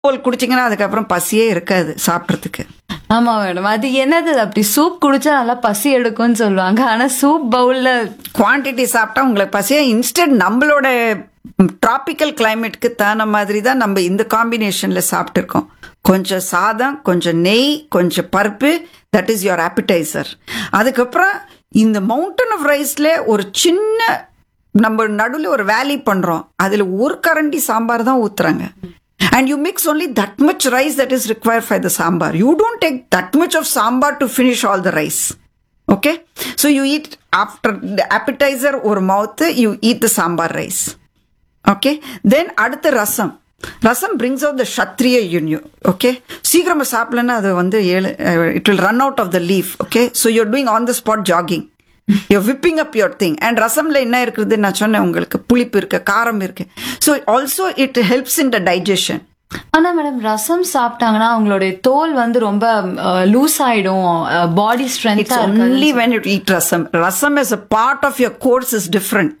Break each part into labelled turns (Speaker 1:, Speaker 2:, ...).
Speaker 1: போல் குடிச்சிங்கன்னா அதுக்கப்புறம் பசியே இருக்காது சாப்பிட்றதுக்கு
Speaker 2: ஆமா மேடம் அது என்னது அப்படி சூப் குடிச்சா நல்லா பசி எடுக்கும்னு சொல்லுவாங்க ஆனா சூப் பவுல்ல
Speaker 1: குவான்டிட்டி சாப்பிட்டா உங்களுக்கு பசியா இன்ஸ்டன்ட் நம்மளோட டிராபிக்கல் கிளைமேட்க்கு தகுந்த மாதிரி தான் நம்ம இந்த காம்பினேஷன்ல சாப்பிட்டுருக்கோம் கொஞ்சம் சாதம் கொஞ்சம் நெய் கொஞ்சம் பருப்பு தட் இஸ் யுவர் appetizer அதுக்கப்புறம் இந்த மவுண்டன் ஆஃப் ரைஸ்ல ஒரு சின்ன நம்ம நடுவில் ஒரு வேலி பண்றோம் அதுல ஒரு கரண்டி சாம்பார் தான் ஊத்துறாங்க and you mix only that much rice that is required for the sambar you don't take that much of sambar to finish all the rice okay so you eat after the appetizer or mouth you eat the sambar rice okay then அடுத்த ரசம் ரசம் brings out the kshatriya in you okay சீக்கிரமா சாப்பிடலன்னா அது வந்து ஏழு it will run out of the leaf okay so you're doing on the spot jogging you're whipping up your thing and ரசம்ல என்ன இருக்குது நான் சொன்னேன் உங்களுக்கு புளிப்பு இருக்கு காரம் இருக்கு so also it helps in the digestion
Speaker 2: ஆனா மேடம் ரசம் சாப்பிட்டாங்கன்னா அவங்களுடைய தோல் வந்து ரொம்ப லூஸ் ஆயிடும் பாடி
Speaker 1: It's
Speaker 2: ஸ்ட்ரென்த்தா
Speaker 1: only when you eat rasam. Rasam as a part of your course is different.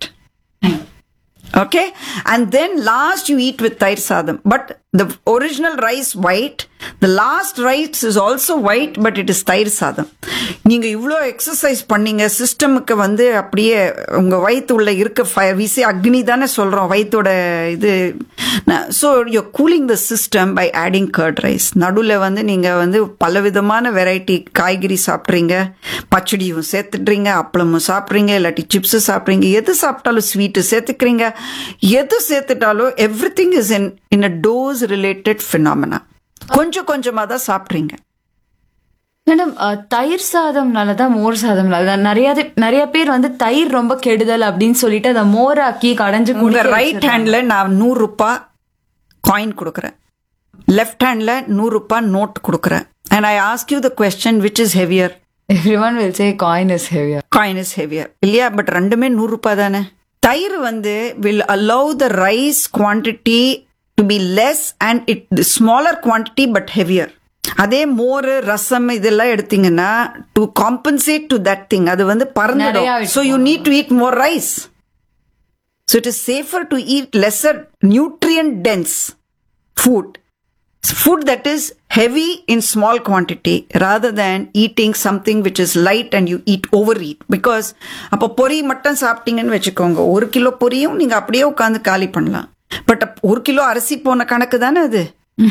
Speaker 1: Okay? And then last you eat with tair sadam. But the original rice white, the last rice is also white, but it is tair sadam. நீங்க இவ்வளோ exercise பண்ணீங்க சிஸ்டமுக்கு வந்து அப்படியே உங்க வயிற்று உள்ள இருக்க fire- we say அக்னி தானே சொல்றோம் வயிற்றோட இது so you cooling the system by adding curd rice நடுவில் வந்து நீங்க வந்து பலவிதமான வெரைட்டி காய்கறி சாப்பிட்றீங்க பச்சடியும் சேர்த்துட்றீங்க அப்பளமும் சாப்பிட்றீங்க இல்லாட்டி சிப்ஸ் சாப்பிட்றீங்க எது சாப்பிட்டாலும் ஸ்வீட்டு சேர்த்துக்கிறீங்க எது சேர்த்துட்டாலும் everything is in in a dose related phenomena கொஞ்சம் கொஞ்சமாக தான் சாப்பிட்றீங்க
Speaker 2: மேடம் தயிர் சாதம்னால தான் மோர் சாதம் நல்லது நிறைய நிறைய பேர் வந்து தயிர் ரொம்ப கெடுதல் அப்படின்னு சொல்லிட்டு அதை மோராக்கி கடைஞ்சு
Speaker 1: உங்க
Speaker 2: குடிக்க
Speaker 1: ரைட் ஹேண்ட்ல நான் நூறு ரூபாய் காயின் கொடுக்குறேன் லெஃப்ட் ஹேண்ட்ல நூறு ரூபாய் நோட் கொடுக்குறேன் and I ask you the question which is heavier
Speaker 2: everyone will say coin is heavier
Speaker 1: coin is heavier இல்லையா பட் ரெண்டுமே நூறு ரூபாய் தானே தயிர் வந்து will allow the rice quantity to be less and it smaller quantity but heavier அதே மோர் ரசம் இதெல்லாம் எடுத்தீங்கன்னா to compensate to that thing அது வந்து
Speaker 2: நிறையா
Speaker 1: பறந்துடும்
Speaker 2: எடுத்துக்கணும்.
Speaker 1: So you need to eat more rice so it is safer to eat lesser nutrient dense food food that is heavy in small quantity rather than eating something which is light and you eat overeat because அப்போ பொரி மட்டும் சாப்பிட்டீங்கன்னு வச்சுக்கோங்க ஒரு kilo பொரியும் நீங்க அப்படியே உட்காந்து காலி பண்ணலாம் பட் ஒரு கிலோ அரிசி போன கணக்கு தானே அது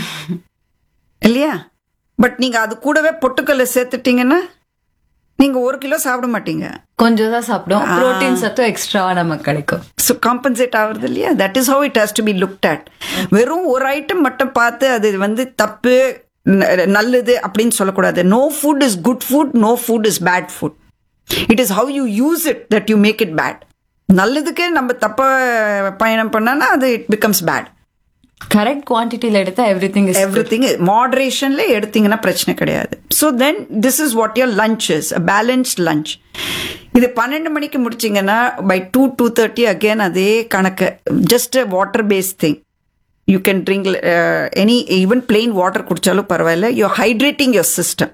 Speaker 1: இல்லையா பட் நீங்க அது கூடவே பொட்டுக்கல்ல சேர்த்துட்டீங்கன்னா நீங்க ஒரு கிலோ சாப்பிட மாட்டீங்க
Speaker 2: கொஞ்சம் தான் சாப்பிடும் புரோட்டீன் சத்தும் எக்ஸ்ட்ராவா நமக்கு கிடைக்கும்
Speaker 1: ஸோ காம்பன்சேட் ஆகுறது இல்லையா that is how it has to be looked at வெறும் ஒரு ஐட்டம் மட்டும் பார்த்து அது வந்து தப்பு ந- நல்லது அப்படின்னு சொல்லக்கூடாது no food is good food no food is bad food it is how you use it that you make it bad நல்லதுக்கே நம்ம தப்ப பயணம் பண்ணனா அது இட் பிகம்ஸ் பேட்
Speaker 2: கரெக்ட் குவான்டிட்டியில எடுத்தா everything is
Speaker 1: everything மாடரேஷன்ல எடுத்தீங்கன்னா பிரச்சனை கிடையாது so then this is what your lunch is balanced lunch இது பன்னெண்டு மணிக்கு முடிச்சிங்கன்னா by two two thirty again அதே கணக்கு just water paste thing you can drink any even plain water குடிச்சாலும் பரவாயில்ல you hydrating your system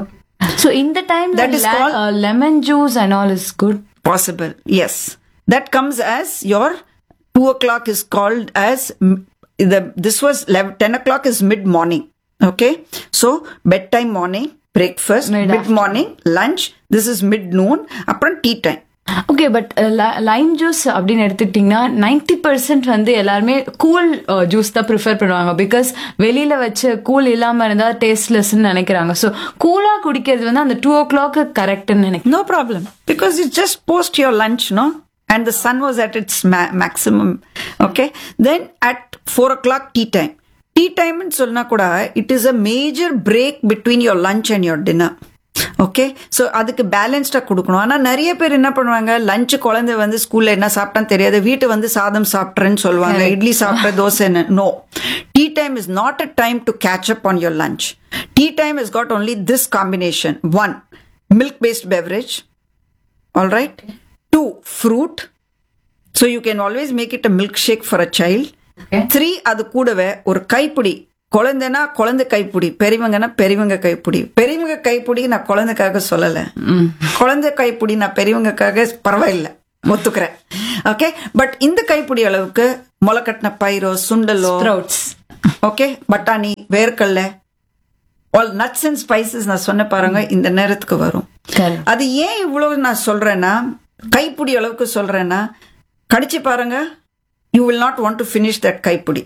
Speaker 2: So in the time
Speaker 1: That
Speaker 2: that
Speaker 1: is
Speaker 2: la-
Speaker 1: called-
Speaker 2: uh, lemon juice and all is good.
Speaker 1: possible yes that comes as your 2 o'clock is called as m- the this was 11, 10 o'clock is mid morning okay so bedtime morning breakfast
Speaker 2: Mid
Speaker 1: mid morning lunch this is mid noon அப்புறம் tea time
Speaker 2: okay but lime juice அப்படின்னு எடுத்துக்கிட்டிங்கன்னா ninety percent வந்து எல்லாருமே cool juice தான் prefer பண்ணுவாங்க because வெளியில வச்சு cool இல்லாம இருந்தா டேஸ்ட்லெஸ்ன்னு நினைக்கிறாங்க ஸோ கூலா குடிக்கிறது வந்து அந்த டூ ஓ கிளாக் கரெக்ட்னு நினைக்கிறேன்
Speaker 1: no problem because it's just post your lunch no and the sun was at its ma- maximum okay then at 4 o'clock tea time tea time ன்னு சொன்னா கூட it is a major break between your lunch and your dinner okay so அதுக்கு பேலன்ஸ்டாக கொடுக்கணும் ஆனால் நிறைய பேர் என்ன பண்ணுவாங்க லஞ்ச் குழந்தை வந்து ஸ்கூல்ல என்ன சாப்பிட்டான்னு தெரியாது வீட்டு வந்து சாதம் சாப்பிட்றேன்னு சொல்லுவாங்க இட்லி சாப்பிட்ற dosa no tea time is not a time to catch up on your lunch tea time is got only this combination one milk based beverage all right two fruit so you can always make it a milkshake for a child three அது கூடவே ஒரு கைப்பிடி குழந்தைனா குழந்தை கைப்பிடி பெரியவங்கன்னா பெரியவங்க கைப்பிடி பெரியவங்க கைப்பிடி நான் குழந்தைக்காக சொல்லல குழந்தை கைப்பிடி நான் பெரியவங்கக்காக பரவாயில்ல ஒத்துக்கிறேன் ஓகே பட் இந்த கைப்பிடி அளவுக்கு முளைக்கட்டின பயிரோ சுண்டலோ
Speaker 2: ஸ்ப்ரவுட்ஸ்
Speaker 1: ஓகே பட்டாணி வேர்க்கடல ஆல் நட்ஸ் அண்ட் ஸ்பைசஸ் நான் சொன்ன பாருங்க இந்த நேரத்துக்கு வரும்
Speaker 2: Correct.
Speaker 1: அது ஏன் இவ்வளவு நான் சொல்றேன்னா கைப்பிடி அளவுக்கு சொல்றேன்னா கடிச்சு பாருங்க you will not want to finish that கைப்பிடி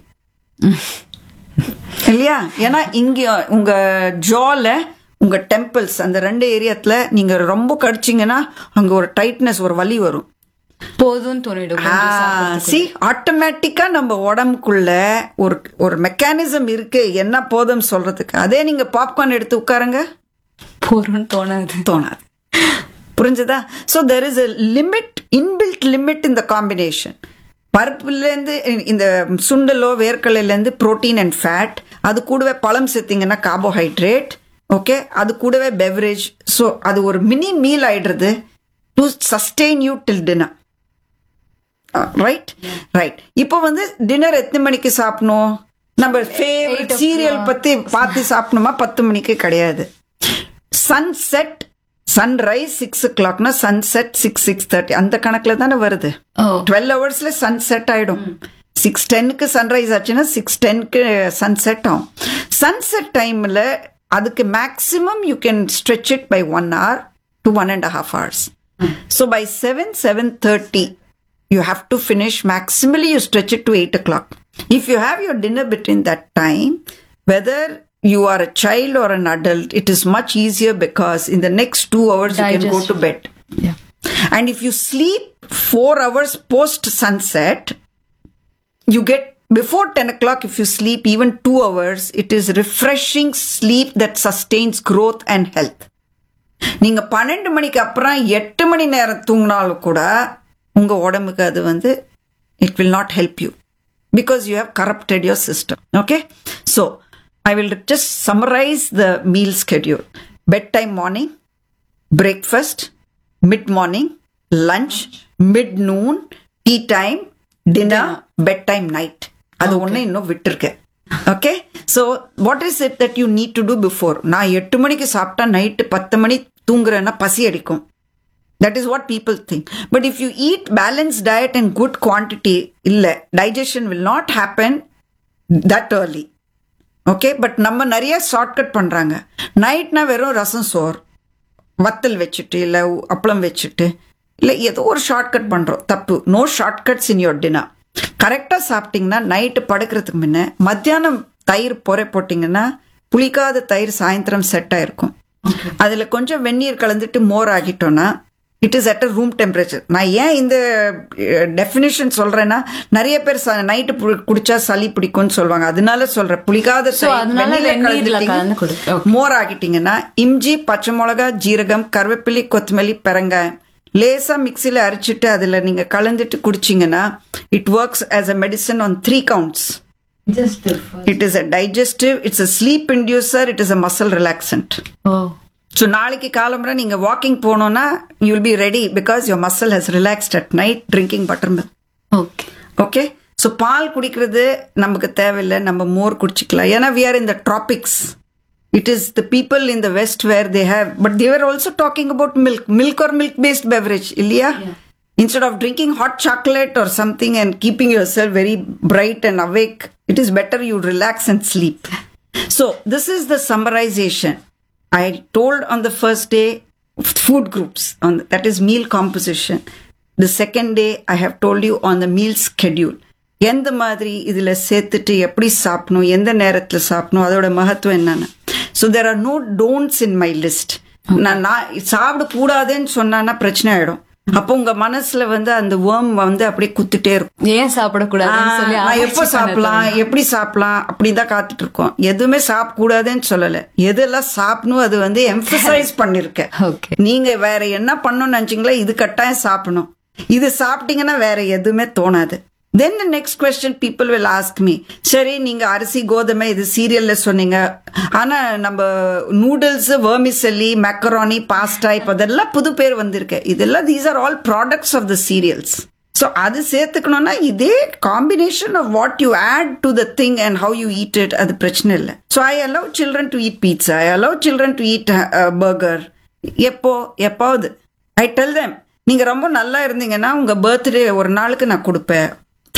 Speaker 1: இல்லையா ஏன்னா இங்க உங்க ஜால உங்க டெம்பிள்ஸ் அந்த ரெண்டு ஏரியாத்துல நீங்க ரொம்ப கடிச்சீங்கன்னா அங்க ஒரு டைட்னஸ் ஒரு வலி வரும்
Speaker 2: போதும்னு தோணிடும் கொஞ்சம் சாப்பிடுறதுக்கு.
Speaker 1: சி ஆட்டோமேட்டிக்கா நம்ம உடம்புக்குள்ள ஒரு ஒரு மெக்கானிசம் இருக்கு என்ன போதும் சொல்றதுக்கு அதே நீங்க பாப்கார்ன் எடுத்து உட்காருங்க
Speaker 2: போதும்னு தோணாது
Speaker 1: தோணாது புரிஞ்சுதா so there is a limit inbuilt limit இந்த காம்பினேஷன் பருப்புலேருந்து இந்த சுண்டலோ வேர்க்கடலையிலேருந்து புரோட்டீன் அண்ட் ஃபேட் அது கூடவே பழம் சேர்த்தீங்கன்னா கார்போஹைட்ரேட் ஓகே அது கூடவே பெவரேஜ் ஸோ அது ஒரு மினி மீல் ஆயிடுறது to sustain you till dinner right right இப்போ வந்து டின்னர் எத்தனை மணிக்கு சாப்பிடணும் நம்ம ஃபேவரட் சீரியல் பத்தி பார்த்து சாப்பிடணுமா பத்து மணிக்கு கிடையாது சன்செட் சன்ரைஸ் சிக்ஸ் ஓ கிளாக்னா சன்செட் சிக்ஸ் சிக்ஸ் தேர்ட்டி அந்த கணக்குல தானே வருது
Speaker 2: ஓ
Speaker 1: டுவெல் ஹவர்ஸ்ல சன்செட் ஆயிடும் சிக்ஸ் டென்னுக்கு சன்ரைஸ் ஆச்சுன்னா சிக்ஸ் டென்க்கு சன்செட் ஆகும் சன்செட் டைம்ல அதுக்கு maximum you can stretch it by one hour to one and half hours so by seven seven thirty you have to finish maximally you stretch it to 8 o'clock if you have your dinner between that time whether you are a child or an adult it is much easier because in the next two hours you can go to
Speaker 2: Digestion.
Speaker 1: bed
Speaker 2: Yeah.
Speaker 1: and if you sleep four hours post sunset you get before 10 o'clock if you sleep even two hours it is refreshing sleep that sustains growth and health நீங்க பன்னெண்டு மணிக்கு அப்புறம் எட்டு மணி நேரம் தூங்கினாலும் கூட உங்க உடம்புக்கு அது வந்து it will not help you because you have corrupted your system okay so I will just summarise the meal schedule bed time morning breakfast mid morning lunch mid noon tea time dinner bed time night அது ஒன்று இன்னும் விட்டுருக்கேன் okay so what is it that you need to do before நான் எட்டு மணிக்கு சாப்பிட்டா night பத்து மணி தூங்குறேன்னா பசி அடிக்கும் that is what people think but if you eat balance diet and good quantity இல்லை digestion will not happen that early okay but நம்ம நிறைய ஷார்ட்கட் பண்ணுறாங்க நைட்னா வெறும் ரசம் சோர் வத்தல் வச்சுட்டு இல்லை அப்பளம் வச்சுட்டு இல்லை ஏதோ ஒரு ஷார்ட்கட் பண்ணுறோம் தப்பு no shortcuts in your dinner கரெக்டாக சாப்பிட்டீங்கன்னா நைட்டு படுக்கிறதுக்கு முன்ன மத்தியானம் தயிர் பொறை போட்டிங்கன்னா புளிக்காத தயிர் சாயந்தரம் செட் ஆயிருக்கும் அதில் கொஞ்சம் வெந்நீர் கலந்துட்டு மோர் ஆகிட்டோன்னா it is at a room temperature நான் ஏன் இந்த டெஃபினேஷன் சொல்றேன்னா நிறைய பேர் நைட்டு குடிச்சா சளி பிடிக்கும்னு சொல்லுவாங்க அதனால சொல்றேன் புளிக்காத
Speaker 2: So,
Speaker 1: தயிர்
Speaker 2: அதனால
Speaker 1: வெந்நீர்ல
Speaker 2: வெந்நீர்ல
Speaker 1: கலந்துட்டீங்க,
Speaker 2: கலந்து குடி. Okay.
Speaker 1: மோர் ஆகிட்டீங்கன்னா இஞ்சி பச்சை மிளகா ஜீரகம் கருவேப்பிலை கொத்தமல்லி பெரங்காயம் லேசா மிக்சியில் அரைச்சிட்டு அதில் நீங்க கலந்துட்டு குடிச்சீங்கன்னா it works as a medicine on three counts
Speaker 2: Just the
Speaker 1: it is a digestive it's a sleep inducer it is a muscle relaxant
Speaker 2: Oh.
Speaker 1: So நாளைக்கு காலம்புற நீங்க வாக்கிங் போனோம்னா you will be ready because your muscle has relaxed at night drinking butter milk
Speaker 2: Okay.
Speaker 1: Okay so பால் குடிக்கிறது நமக்கு தேவையில்லை நம்ம மோர் குடிச்சிக்கலாம் ஏன்னா we are in the tropics it is the people in the west where they have but they're also talking about milk milk or milk based beverage இல்லையா instead of drinking hot chocolate or something and keeping your cell very bright and awake it is better you relax and sleep so this is the summarization I told on the first day food groups on that is meal composition. The second day I have told you on the meal schedule. எந்த மாதிரி இதுல சேர்த்துட்டு எப்படி சாப்பிடணும் எந்த நேரத்துல சாப்பிடணும் அதோட மகத்துவம் என்னன்னு so there are no don'ts in my list நான் நான் சாப்பிட கூடாதுன்னு சொன்னான்னா பிரச்சனை ஆயிடும் அப்போ உங்க மனசுல வந்து அந்த வேர்ம் வந்து அப்படியே குத்துட்டே இருக்கும்
Speaker 2: ஏன் சாப்பிடக்கூடாதுன்னு சொல்லி
Speaker 1: நான்
Speaker 2: ஆராய்ச்சி
Speaker 1: எப்போ
Speaker 2: பண்ண
Speaker 1: சாப்பிடலாம் எப்படி சாப்பிடலாம் அப்படின்னு தான் காத்துட்டு இருக்கோம் எதுவுமே சாப்பிடக்கூடாதுன்னு சொல்லல எதெல்லாம் சாப்பிடணும் அது வந்து எம்பசைஸ் பண்ணிருக்கேன்
Speaker 2: Okay.
Speaker 1: நீங்க வேற என்ன பண்ணணும்னு நினைச்சீங்களா இது கட்டாயம் சாப்பிடணும் இது சாப்பிட்டீங்கன்னா வேற எதுவுமே தோணாது then the next question people will ask me சரி நீங்க அரிசி கோதுமை இது சீரியல்ல சொன்னீங்க ஆனா நம்ம நூடுல்ஸ் வெர்மிசெல்லி மெக்கரானி பாஸ்டா இப்போ அதெல்லாம் புது பேர் வந்திருக்கு இதெல்லாம் these are all products of the cereals so அது சேர்த்துக்கணும்னா இதே combination of what you add to the thing and how you eat it அது பிரச்சனை இல்லை so I allow children to eat pizza I allow children to eat burger எப்போ எப்பாவது I tell them நீங்க ரொம்ப நல்லா இருந்தீங்கன்னா உங்க பர்த்டே ஒரு நாளுக்கு நான் கொடுப்பேன்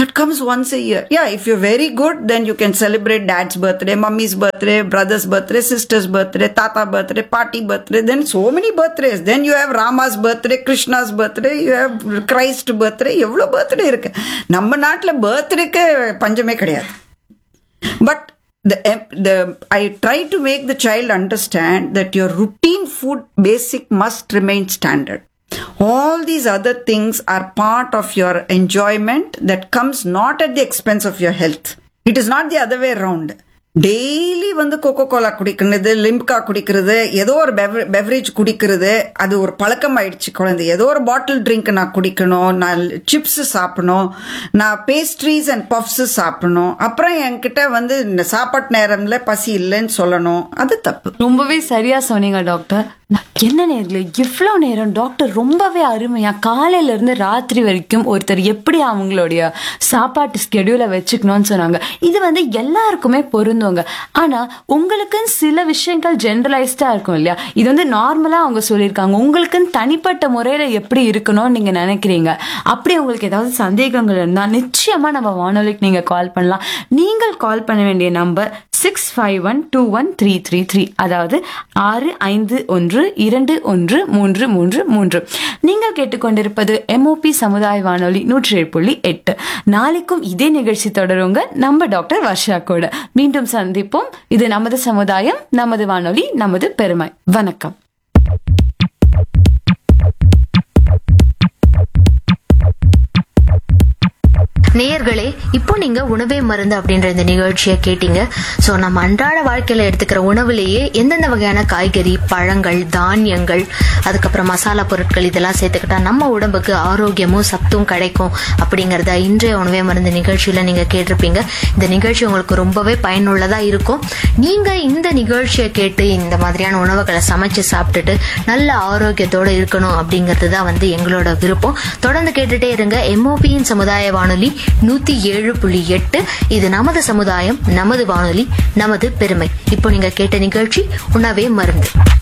Speaker 1: that comes once a year yeah if you're very good then you can celebrate dad's birthday mummy's birthday brother's birthday sister's birthday tata birthday party birthday then so many birthdays then you have rama's birthday krishna's birthday you have christ birthday எவ்வளோ birthday இருக்கு நம்ம நாட்டில் பர்த்டேக்கு பஞ்சமே கிடையாது but the, the i try to make the child understand that your routine food basic must remain standard all these other things are part of your enjoyment that comes not at the expense of your health it is not the other way around daily வந்து Coca Cola குடிக்கிறது லிம்கா குடிக்கிறது ஏதோ ஒரு beverage குடிக்கிறது அது ஒரு பழக்கம் ஆயிடுச்சு குழந்தை ஏதோ ஒரு பாட்டில் ட்ரிங்க் நான் குடிக்கணும் நான் சிப்ஸ் சாப்பிடணும் நான் பேஸ்ட்ரீஸ் அண்ட் பஃப்ஸ் சாப்பிடணும் அப்புறம் என்கிட்ட வந்து இந்த சாப்பாட்டு நேரம்ல பசி இல்லைன்னு சொல்லணும் அது தப்பு
Speaker 2: ரொம்பவே சரியா சொன்னீங்க டாக்டர் நான் என்ன நேர்களே இவ்வளோ நேரம் டாக்டர் ரொம்பவே அருமையா காலையில இருந்து ராத்திரி வரைக்கும் ஒருத்தர் எப்படி அவங்களுடைய சாப்பாட்டு ஸ்கெடியூலை வச்சுக்கணும்னு சொன்னாங்க இது வந்து எல்லாருக்குமே பொருந்துங்க ஆனா உங்களுக்குன்னு சில விஷயங்கள் ஜென்ரலைஸ்டா இருக்கும் இல்லையா இது வந்து நார்மலா அவங்க சொல்லியிருக்காங்க உங்களுக்குன்னு தனிப்பட்ட முறையில எப்படி இருக்கணும்னு நீங்க நினைக்கிறீங்க அப்படி உங்களுக்கு ஏதாவது சந்தேகங்கள் இருந்தா நிச்சயமா நம்ம வானொலிக்கு நீங்க கால் பண்ணலாம் நீங்கள் கால் பண்ண வேண்டிய number six five one two one three three three அதாவது ஆறு ஐந்து ஒன்று இரண்டு ஒன்று மூன்று மூன்று மூன்று நீங்கள் கேட்டுக்கொண்டிருப்பது எம்ஓபி சமுதாய வானொலி நூற்றி ஏழு புள்ளி எட்டு நாளைக்கும் இதே நிகழ்ச்சி தொடருங்க நம்ம டாக்டர் வர்ஷா கூட மீண்டும் சந்திப்போம் இது நமது சமுதாயம் நமது வானொலி நமது பெருமை வணக்கம்
Speaker 3: நேயர்களே இப்போ நீங்க உணவே மருந்து அப்படின்ற இந்த நிகழ்ச்சியை கேட்டீங்க சோ நம்ம அன்றாட வாழ்க்கையில எடுத்துக்கிற உணவுலேயே எந்தெந்த வகையான காய்கறி பழங்கள் தானியங்கள் அதுக்கப்புறம் மசாலா பொருட்கள் இதெல்லாம் சேர்த்துக்கிட்டா நம்ம உடம்புக்கு ஆரோக்கியமும் சத்தும் கிடைக்கும் அப்படிங்கறத இன்றைய உணவே மருந்து நிகழ்ச்சியில நீங்க கேட்டிருப்பீங்க இந்த நிகழ்ச்சி உங்களுக்கு ரொம்பவே பயனுள்ளதா இருக்கும் நீங்க இந்த நிகழ்ச்சியை கேட்டு இந்த மாதிரியான உணவுகளை சமைச்சு சாப்பிட்டுட்டு நல்ல ஆரோக்கியத்தோட இருக்கணும் அப்படிங்கிறது தான் வந்து எங்களோட விருப்பம் தொடர்ந்து கேட்டுட்டே இருங்க எம்ஓபியின் சமுதாய வானொலி நூத்தி ஏழு புள்ளி எட்டு இது நமது சமுதாயம் நமது வானொலி நமது பெருமை இப்போ நீங்க கேட்ட நிகழ்ச்சி உணவே மருந்து